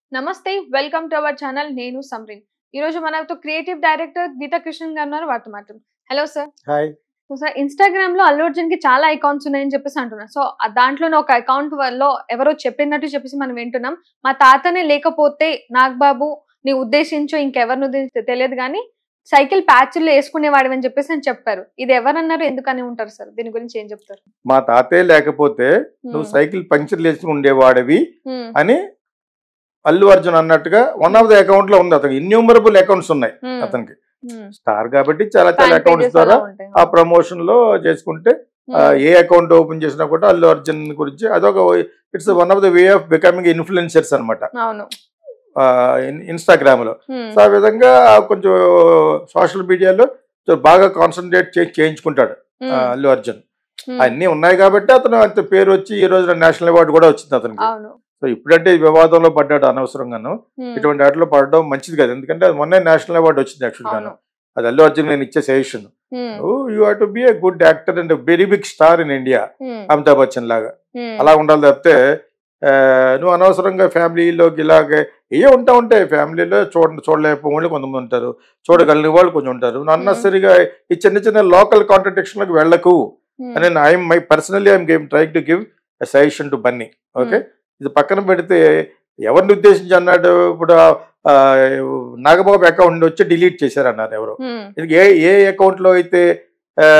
నమస్తే welcome to our channel నేను సమ్రిన్ ఈ రోజు మనతో క్రియేటివ్ డైరెక్టర్ గీతా కృష్ణన్ గారు ఉన్నారు వారితో మాట్లాడు hello sir hi so sir Instagram లో అల్లు అర్జున్ కి చాలా అకౌంట్స్ ఉన్నాయని చెప్పేసి అంటున్నారు సో ఆ దాంట్లోనే ఒక అకౌంట్ లో ఎవరో చెప్పినట్టు చెప్పేసి మనం వింటున్నాం మా తాతనే లేకపోతే నాగబాబు నీ ఉద్దేశించు ఇంకెవరిని ఉద్దేశించు తెలియదు కానీ సైకిల్ ప్యాచ్లు వేసుకునేవాడు అని చెప్పేసి అని చెప్పారు ఇది ఎవరన్నారు ఎందుకని ఉంటారు సార్ దీని గురించి ఏం చెప్తారు మా తాతయ్య లేకపోతే నువ్వు Hmm. సైకిల్ పంక్చర్ వేసుకుని ఉండేవాడివి Hmm. అని అల్లు అర్జున్ అన్నట్టుగా వన్ ఆఫ్ ద అకౌంట్ లో ఉంది అతనికి ఇన్యూమరబుల్ అకౌంట్స్ ఉన్నాయి Hmm. అతనికి Hmm. స్టార్ కాబట్టి చాలా చాలా Fan అకౌంట్స్ pages ద్వారా అలా ఉంటాయి. ఆ ప్రమోషన్ లో చేసుకుంటే ఆ, Hmm. ఏ అకౌంట్ ఓపెన్ చేసినా కూడా అల్లు అర్జున్ గురించి అదొక it's one of the way of becoming influencers అనమాట అవును ఇన్స్టాగ్రామ్ లో Hmm. సో ఆ విధంగా కొంచెం సోషల్ మీడియాలో బాగా కాన్సన్ట్రేట్ చేసి చేయించుకుంటాడు Hmm. ఆ, అల్లు అర్జున్ Hmm. అన్ని ఉన్నాయి కాబట్టి అతను అంత పేరు వచ్చి ఈ రోజున నేషనల్ అవార్డు కూడా వచ్చింది అతనికి అవును సో ఇప్పుడంటే ఈ వివాదంలో పడ్డాడు అనవసరంగాను Hmm. ఇటువంటి వాటిలో పడడం మంచిది కదా ఎందుకంటే అది మొన్నే నేషనల్ అవార్డు వచ్చింది యాక్చువల్ గాను అవును అది అల్లు అర్జున్ నేను ఇచ్చే suggestion Hmm. You have to be a good actor and very big star in India Hmm. Amitabh Bachchan లాగా Hmm. అలా ఉండాలి తప్పితే ఆ, నువ్వు అనవసరంగా ఫ్యామిలీలోకి ఇలాగే ఏ ఉంటా ఉంటాయి ఫ్యామిలీలో చూడ చూడలేకపోయిన వాళ్ళు కొంతమంది ఉంటారు చూడగలిగిన వాళ్ళు కొంచెం ఉంటారు అన్నసరిగా ఈ చిన్న చిన్న లోకల్ కాంట్రడిక్షన్లకు వెళ్ళకు Hmm. అని I'm my personally I'm game try to give suggestion to Bunny okay ఇది పక్కన పెడితే ఎవరిని ఉద్దేశించి అన్నాడు ఇప్పుడు ఆ, నాగబాబు అకౌంట్ వచ్చి డిలీట్ చేశారు అన్నారు ఎవరు Hmm. ఇది ఏ ఏ account లో అయితే ఆ,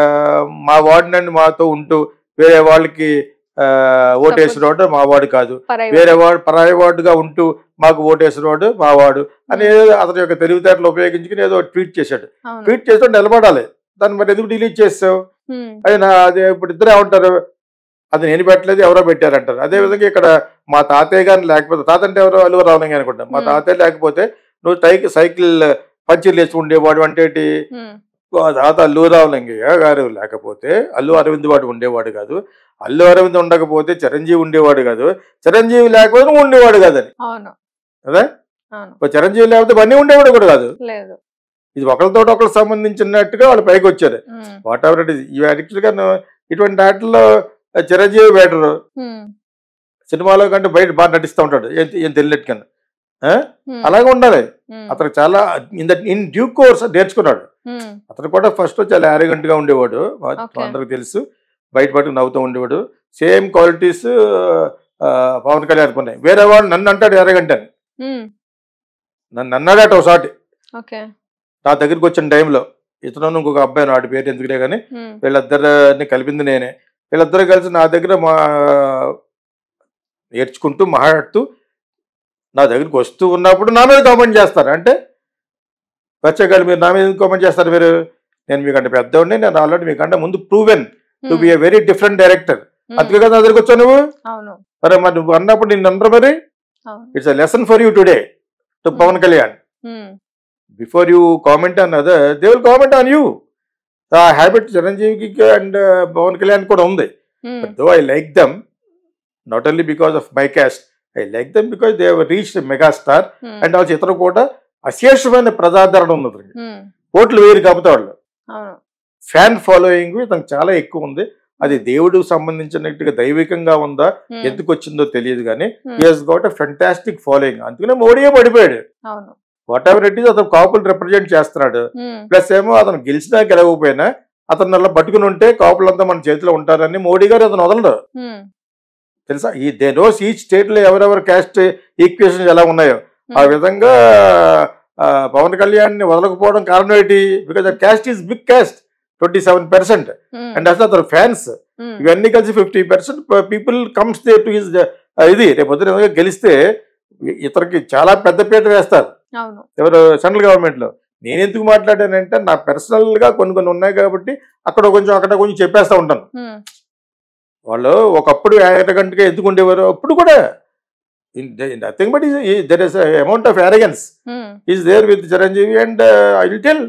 మా వార్డునండి మాతో ఉంటూ వేరే వాళ్ళకి ఆ, ఓటేసినవాడు మా వాడు కాదు పరాయి వేరే వాడు పరాయి వార్డుగా ఉంటూ మాకు ఓటేసినవాడు మా వాడు అని ఏదో అతని యొక్క తెలివితేటలు ఉపయోగించుకుని ఏదో ట్వీట్ చేశాడు అవును. ట్వీట్ చేస్తూ నిలబడాలి దాన్ని మరి ఎందుకు డిలీట్ చేస్తావు Hmm. అది నా అది ఇప్పుడు ఇద్దరే ఉంటారు అది నేను పెట్టలేదు ఎవరో పెట్టారంటారు అదే విధంగా ఇక్కడ మా తాతయ్య గారిని లేకపోతే తాత అంటే ఎవరో అల్లు రావడం అనుకుంటా మా Hmm. తాతయ్య లేకపోతే నువ్వు సైకిల్ సైకిల్ పంచర్లు వేసుకుండేవాడు అంటే ఏంటి? Hmm. ఆ తాత అల్లు రావులంగయ్య గారు లేకపోతే అల్లు అరవింద్ వాడు ఉండేవాడు కాదు అల్లు అరవింద్ ఉండకపోతే చిరంజీవి ఉండేవాడు కాదు చిరంజీవి లేకపోతే నువ్వు ఉండేవాడు కాదని అవును కదా అవును ఇప్పుడు చిరంజీవి లేకపోతే బన్నీ ఉండేవాడు కూడా కాదు లేదు ఇది ఒకరితో ఒకరు సంబంధించినట్టుగా వాళ్ళు పైకి వచ్చారు Hmm. Whatever it is ఇవి యాక్చువల్గా ఇటువంటి వాటిల్లో చిరంజీవి బెటర్ Hmm. సినిమాలో కంటే బయట బాగా నటిస్తూ ఉంటాడు ఏం ఏం తెలియనట్టు కన్నా Hmm. అలాగే ఉండాలి Hmm. అతను చాలా in that in due course నేర్చుకున్నాడు Hmm. అతను కూడా ఫస్ట్ చాలా arrogant గా ఉండేవాడు మా- Okay. అందరికి తెలుసు బయట పట్టుకు నవ్వుతూ ఉండేవాడు సేమ్ క్వాలిటీస్ పవన్ కళ్యాణ్ ఉన్నాయి వేరే వాడు నన్ను అంటాడు ఎరగంట అని Hmm. నన్ను అన్నాడట ఒకసారి Okay. నా దగ్గరికి వచ్చిన టైంలో ఇతను ఇంకొక అబ్బాయి వాడి పేరు ఎందుకులే కానీ Hmm. వీళ్ళిద్దరిని కలిపింది నేనే వీళ్ళిద్దరు కలిసి నా దగ్గర మా నేర్చుకుంటూ మాట్లాడుతూ నా దగ్గరికి వస్తూ ఉన్నప్పుడు నా మీద కామెంట్ చేస్తారు అంటే వచ్చేగాళ్ళు మీరు నా మీద కామెంట్ చేస్తారు మీరు నేను మీకంటే పెద్దవాడిని నేను ఆల్రెడీ మీకంటే ముందు proven to be a very different director Hmm. అందుకే కదా నా దగ్గరికి వచ్చావు నువ్వు అవును మరి మరి నువ్వు అన్నప్పుడు నిన్ను అనరు మరి అవును it's a lesson for you today to Pawan Kalyan Hmm. Before you comment on other they will comment on you a habit చిరంజీవికి అండ్ పవన్ కళ్యాణ్ కూడా ఉంది Hmm. But though I like them, not only because of my cast, I like them because they have reached a mega star Hmm. and also ఇతరు కూడా అశేషమైన ప్రజాదరణ ఉంది అతనికి Hmm. ఓట్లు వేరు కాకపోతే వాళ్ళు అవును ఫ్యాన్ ఫాలోయింగ్ ఇతనికి చాలా ఎక్కువ ఉంది అది దేవుడికి సంబంధించినట్టుగా దైవికంగా ఉందా Hmm. ఎందుకు వచ్చిందో తెలియదు కానీ Hmm. He's got a fantastic following అందుకనే మోడీయే పడిపోయాడు అవును వాట్ ఎవర్ ఇట్ ఈస్ అతను కాపులు రిప్రజెంట్ చేస్తున్నాడు Hmm. ప్లస్ ఏమో అతను గెలిచినా గెలవకపోయినా అతను అలా పట్టుకుని ఉంటే కాపులంతా మన చేతిలో ఉంటారని మోడీ గారు అతను వదలడు Hmm. తెలుసా ఈ దే నోస్ ఈ స్టేట్ లో ఎవరెవరు క్యాస్ట్ ఈక్వేషన్స్ ఎలా ఉన్నాయో ఆ Hmm. విధంగా ఆ, పవన్ కళ్యాణ్ ని వదలకపోవడం కారణం ఏంటి because caste is big caste twenty seven percent Hmm. And అసలు అతను ఫ్యాన్స్ Hmm. ఇవన్నీ కలిసి fifty percent people comes they to his ఇది రేపు పొద్దున ఏదైనా గెలిస్తే ఇ- ఇతనికి చాలా పెద్ద పీట వేస్తారు అవును ఎవరు సెంట్రల్ గవర్నమెంట్ లో నేను ఎందుకు మాట్లాడానంటే నా పర్సనల్ గా కొన్ని కొన్ని ఉన్నాయి కాబట్టి అక్కడ కొంచెం అక్కడ కొంచెం చెప్పేస్తా ఉంటాను Hmm. వాళ్ళు ఒకప్పుడు గంటగా ఎందుకు ఉండేవారు అప్పుడు కూడా nothing but there is amount of arrogance Hmm. Is there with Chiranjeevi and I will tell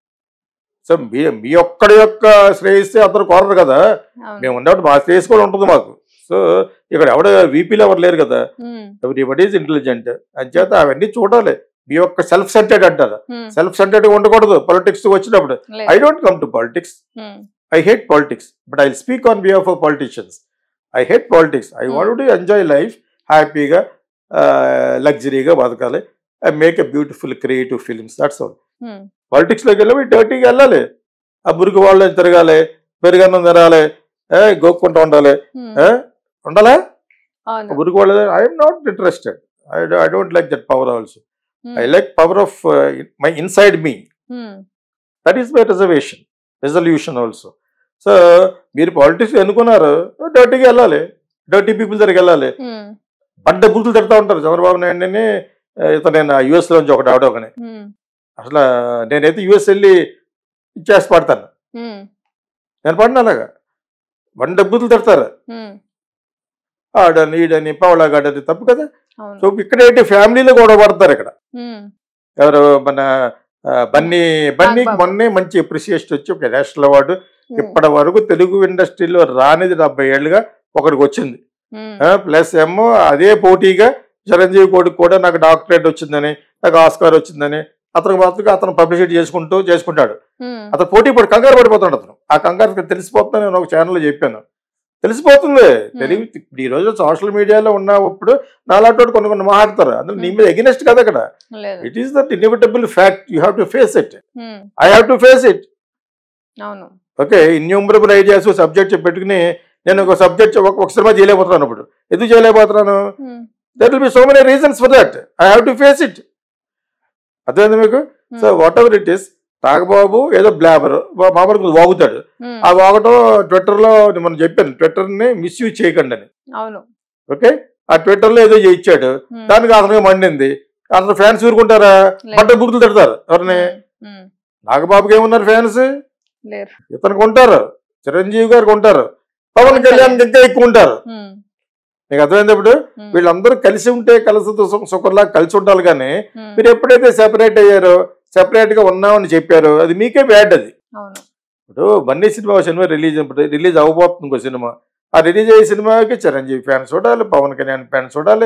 so మీ మీ ఒక్కడి యొక్క శ్రేయస్సే అతను కోరరు కదా అవును మేము ఉన్నప్పుడు మా శ్రేయస్ కూడా ఉంటుంది మాకు సో ఇక్కడ ఎవడ వీపీలో ఎవరు లేరు కదా Hmm. ఎవ్రీబడి ఈజ్ ఇంటెలిజెంట్ అంచేత అవన్నీ చూడాలి మీ యొక్క సెల్ఫ్ సెంటర్డ్ అంటారు Hmm. సెల్ఫ్ సెంటర్డ్ ఉండకూడదు పొలిటిక్స్ వచ్చినప్పుడు లేదు. I don't come to politics Hmm. I hate politics, but I'll speak on behalf of politicians. I hate politics. I Hmm. want to enjoy life హ్యాపీగా లగ్జరీగా బతకాలి I make a beautiful creative films that's all um, పాలిటిక్స్లోకి వెళ్ళి డర్టీగా వెళ్ళాలి ఆ మురికి వాళ్ళు తిరగాలి పెరుగన్నం తినాలి ఏ గోక్కుంటూ ఉండాలి ఉమ్, ఏ ఉండాలా అవును మురికి వాళ్ళు I'm not interested I I don't like that power also um, I like power of my inside me um, that is my reservation resolution also so మీరు పాలిటిక్స్ ఎన్నుకున్నారు డర్టీగా వెళ్ళాలి డర్టీ పీపుల్ దగ్గరికి వెళ్ళాలి ఉమ్, బండ బూతులు తిడతా ఉంటారు చంద్రబాబు నాయుడుని ఇతను నేను యుఎస్ నుంచి ఒకటి ఆవిడ ఒకని ఉమ్, అసలు నేనైతే యుఎస్ వెళ్ళి ఇచ్చేసి పడతాను ఉమ్, నేను పడిన అలాగా బండ బూతులు తిడతారు ఉమ్, ఆడని ఈడని పావలాగాడని తప్పు కదా అవును సో ఇక్కడ ఏంటి ఫ్యామిలీలో గొడవ పడతారు ఇక్కడ ఉమ్, ఎవరు మన ఆ, బన్నీ బన్నీకి నాగబాబు. మొన్నే మంచి అప్రిసియేషన్ వచ్చి ఒక నేషనల్ అవార్డు ఉమ్, ఇప్పటి వరకు తెలుగు ఇండస్ట్రీలో రానిది డెబ్బై ఏళ్ళుగా ఒకడికి వచ్చింది ఉమ్, ప్లస్ ఏమో అదే పోటీగా చిరంజీవి కొడుకు కూడా నాకు డాక్టరేట్ వచ్చిందని నాకు ఆస్కార్ వచ్చిందని అతనికి మాత్రం అతను పబ్లిసిటీ చేసుకుంటూ చేసుకుంటాడు ఉమ్, అతను పోటీ పడి కంగారు పడిపోతాడు అతను ఆ కంగారు తెలిసిపోతుందని నేను ఒక ఛానల్లో చెప్పాను తెలిసిపోతుంది తెలివి ఇప్పుడు ఈ రోజు సోషల్ మీడియాలో ఉన్నప్పుడు నాలాంటి కొన్ని కొన్ని మాట్లాడతారు అందులో నీ మీద ఎగనెస్ట్ కదా అక్కడ లేదు it is that inevitable fact you have to face it um, I have to face it అవును ఓకే ఇన్యూమరబుల్ ఐడియాస్ సబ్జెక్ట్ పెట్టుకుని నేను ఒక సబ్జెక్ట్ ఒక ఒక సినిమా చేయలేకపోతున్నాను ఇప్పుడు ఎందుకు చేయలేకపోతున్నాను um, there will be so many reasons for that I have to face it అర్థమైంది మీకు um, so whatever it is తాగబాబు ఏదో బ్లాబర్ మామూలుగా వాగుతాడు ఉమ్, ఆ వాగటం ట్విట్టర్లో మనం చెప్పాను ట్విట్టర్ని మిస్యూజ్ చేయకండి అని అవును ఓకే ఆ ట్విట్టర్లో ఏదో చేయించాడు ఉమ్, దానికి అతనికి మండింది అతను ఫ్యాన్స్ ఊరుకుంటారా లేదు. బట్ట బుక్కులు తిడతారు ఎవరిని ఉమ్, ఉమ్, నాగబాబుకి ఏమున్నారు ఫ్యాన్స్ లేరు ఇతనికి ఉంటారు చిరంజీవి గారికి ఉంటారు పవన్ పవన్ కళ్యాణ్ కళ్యాణ్. ఇంకా ఎక్కువ ఉంటారు ఉమ్, నీకు అర్థమైంది ఇప్పుడు ఉమ్, వీళ్ళందరూ కలిసి ఉంటే కలిసి సుఖంలా కలిసి ఉండాలి కానీ ఉమ్, మీరు ఎప్పుడైతే సెపరేట్ అయ్యారో సెపరేట్ గా ఉన్నామని చెప్పారు అది మీకే బ్యాడ్ అది అవును ఇప్పుడు బన్నీ సినిమా ఒక సినిమా రిలీజ్ రిలీజ్ అవ్వబోతుంది ఇంకో సినిమా ఆ రిలీజ్ అయ్యే సినిమాకి చిరంజీవి ఫ్యాన్స్ చూడాలి పవన్ కళ్యాణ్ ఫ్యాన్స్ చూడాలి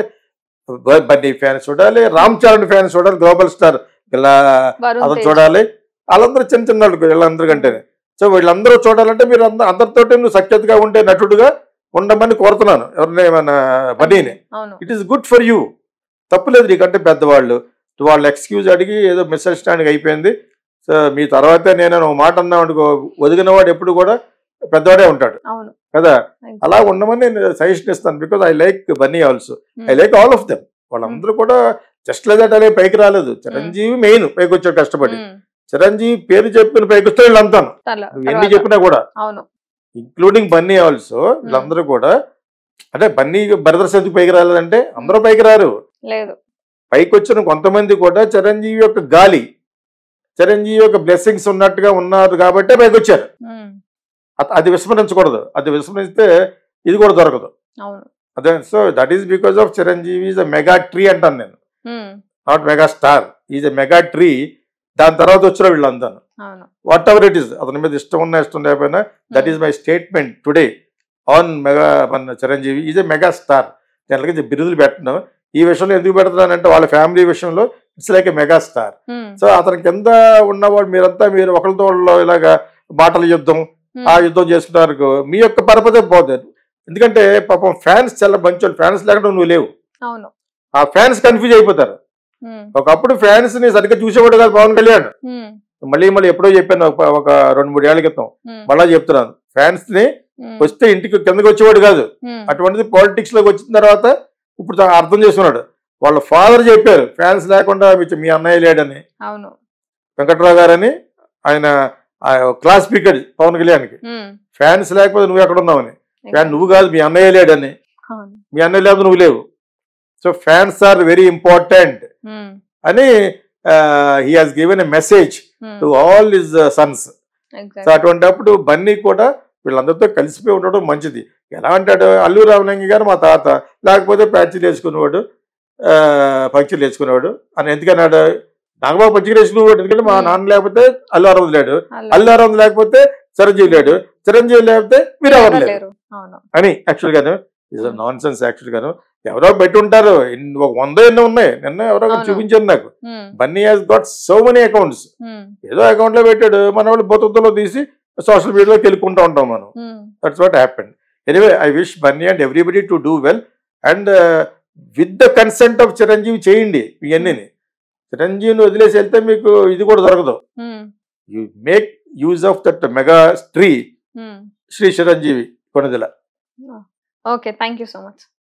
బ- బన్నీ ఫ్యాన్స్ చూడాలి రామ్ చరణ్ ఫ్యాన్స్ చూడాలి గ్లోబల్ స్టార్ ఇలా వరుణ్ అతను తేజ్. చూడాలి వాళ్ళందరూ చిన్న చిన్న వాళ్ళు వీళ్ళందరికంటేనే సో వీళ్ళందరూ చూడాలంటే మీరు అందరు అందరితోటి నువ్వు సఖ్యతగా ఉండే నటుడుగా ఉండమని కోరుతున్నాను ఎవరిని మన బన్నీని అవును it is good for you తప్పులేదు నీకంటే పెద్దవాళ్ళు వాళ్ళు ఎక్స్క్యూజ్ అడిగి ఏదో మిస్అండర్స్టాండింగ్ అయిపోయింది సో మీ తర్వాతే నేను ఒక మాట అన్నా అనుకో ఒదిగినవాడు ఎప్పుడు కూడా పెద్దవాడే ఉంటాడు అవును కదా అలా ఉండమని నేను సజెషన్ ఇస్తాను because I like Bunny also um, I like all of them వాళ్ళందరూ కూడా జస్ట్ లేదట్ అనే పైకి రాలేదు చిరంజీవి మెయిన్ పైకి వచ్చాడు కష్టపడి ఉమ్, చిరంజీవి పేరు చెప్పిన పైకి వస్తే వీళ్ళంతాను తర్వా- నువ్వు ఎన్ని తర్వాత. చెప్పినా కూడా అవును ఇంక్లూడింగ్ బన్నీ ఆల్సో వీళ్ళందరూ కూడా అంటే బన్నీ బ్రదర్స్ ఎందుకు పైకి రాలేదంటే అందరూ పైకి రారు లేదు పైకి వచ్చిన కొంతమంది కూడా చిరంజీవి యొక్క గాలి చిరంజీవి యొక్క బ్లెస్సింగ్స్ ఉన్నట్టుగా ఉన్నారు కాబట్టే పైకి వచ్చారు ఉమ్, అత- అది విస్మరించకూడదు అది విస్మరిస్తే ఇది కూడా దొరకదు అవును అదే so that is because of Chiranjeevi is a mega tree అంటాను నేను um, not mega star is a mega tree దాని తర్వాత వచ్చిన వీళ్ళంతా అవును వాట్ ఎవర్ ఇట్ ఈస్ అతని మీద ఇష్టం ఉన్నా ఇష్టం లేకపోయినా that is my statement today on mega మన Chiranjeevi is a mega star నేను అలాగే బిరుదులు పెట్టను ఈ విషయంలో ఎందుకు పెడుతున్నానంటే వాళ్ళ ఫ్యామిలీ విషయంలో it's like a mega star um, so అతని కింద ఉన్నవాడు మీరంతా మీరు ఒకరితో ఒకళ్ళు ఇలాగా మాటల యుద్ధం ఉమ్, ఆ యుద్ధం చేసుకున్నారు మీ యొక్క పరపతే పోతుంది ఎందుకంటే పాపం ఫ్యాన్స్ చాలా మంచి ఫ్యాన్స్ లేకుండా నువ్వు లేవు అవును ఆ ఫ్యాన్స్ కన్ఫ్యూజ్ అయిపోతారు ఉమ్, ఒకప్పుడు ఫ్యాన్స్ ని సరిగ్గా చూసేవాడు కాదు పవన్ కళ్యాణ్ ఉమ్, మళ్ళీ మళ్ళీ ఎప్పుడో చెప్పాను ఒక ఒక రెండు మూడు ఏళ్ల క్రితం ఉమ్, మళ్ళా చెప్తున్నాను ఫ్యాన్స్ ని ఉమ్, వస్తే ఇంటికి కిందకి వచ్చేవాడు కాదు ఉమ్, అటువంటిది పాలిటిక్స్ లోకి వచ్చిన తర్వాత ఇప్పుడు తా- అర్థం చేసుకున్నాడు వాళ్ళ ఫాదర్ చెప్పారు ఫ్యాన్స్ లేకుండా మీ- మీ అన్నయ్య లేడని అవును వెంకట్రావు గారని ఆయన క్లాస్ స్పీకర్ పవన్ కళ్యాణ్కి ఉమ్, ఫ్యాన్స్ లేకపోతే నువ్వు ఎక్కడ ఉన్నావని ఫ్యాన్ నువ్వు కాదు మీ అన్నయ్య లేడని అవును మీ అన్నయ్య లేకపోతే నువ్వు లేవు so fans are very important um, అని he has given a message um, to all his sons so exactly. అటువంటిప్పుడు బన్నీ కూడా వీళ్ళందరితో కలిసిపోయి ఉండడం మంచిది ఎలా అంటాడు అల్లు రామలింగ గారు మా తాత లేకపోతే పంచీలు వేసుకునేవాడు ఆ, పంచీలు వేసుకునేవాడు అని ఎందుకన్నాడు నాగబాబు పంచీలు వేసుకునేవాడు ఎందుకంటే మా Hmm. నాన్న లేకపోతే అల్లు అరవింద్ లేడు అలా అల్లు అరవింద్ లేకపోతే చిరంజీవి లేడు చిరంజీవి లేకపోతే మీరు ఎవరు లేరు లేరు. అవును అని యాక్చువల్ గాను ఇస్ నాన్ సెన్స్ యాక్చువల్ గాను ఎవరో పెట్టి ఉంటారు ఇన్ని- ఒక వంద ఎన్నో ఉన్నాయి నిన్న ఎవరో ఒకరు అవును. చూపించారు నాకు um, Bunny has got so many accounts um, ఏదో అకౌంట్ లో పెట్టాడు మన వాళ్ళు బొత్తులో తీసి సోషల్ మీడియాలోకి వెళ్ళుకుంటూ ఉంటాం మనం um, that's what happen anyway I wish Bunny and everybody to do well and with the consent of Chiranjeevi చేయండి ఇవన్నీ చిరంజీవిని వదిలేసి వెళ్తే మీకు ఇది కూడా దొరకదు um, you make use of that mega tree um. Shri Chiranjeevi Konidela okay thank you so much